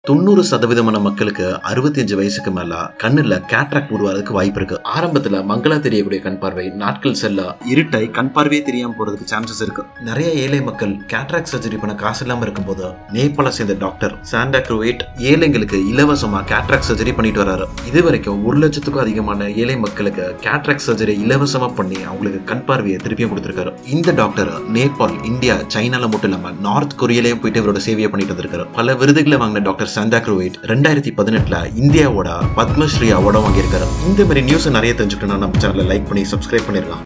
தொண்ணூறு சதவீதமான மக்களுக்கு அறுபத்தஞ்சு வயசுக்கு மேல கண்ணுல கேட்ராக்ட் உருவாறதுக்கு வாய்ப்பு இருக்கு ஆரம்பத்துல மங்களா தெரியக்கூடிய கண் பார்வை நாட்கள் செல்ல இருட்டாய் கண் பார்வையே தெரியாம போறதுக்கு சான்சஸ் இருக்கு நிறைய ஏழை மக்கள் கேட்ராக்ட் சர்ஜரி பண்ண காசு இல்லாம இருக்கும்போது நேபாள சேர்ந்த டாக்டர் சாண்டா குரூவேட் ஏழைங்களுக்கு இலவசமா கேட்ராக்ட் சர்ஜரி பண்ணிட்டு வராரு இது வரைக்கும் ஒரு லட்சத்துக்கும் அதிகமான ஏழை மக்களுக்கு கேட்ராக்ட் சர்ஜரி இலவசமா பண்ணி அவங்களுக்கு கண் பார்வையை திருப்பியும் கொடுத்திருக்காரு இந்த டாக்டர் நேபாள் இந்தியா சைனால மட்டும் இல்லாம நார்த் கொரியாலயும் போயிட்டு இவரோட சேவையை பண்ணிட்டு வந்திருக்காரு பல விருதுகளை வாங்கின டாக்டர் சாண்டா குரோவேட் ரெண்டாயிரத்தி பதினெட்டுல இந்தியாவோட பத்மஸ்ரீ அவார்டும் வாங்கியிருக்காரு இந்த மாதிரி நியூஸ் நிறைய தெரிஞ்சுக்கணும்னா நம்ம சேனலை லைக் பண்ணி சப்ஸ்கிரைப் பண்ணிருக்கலாம்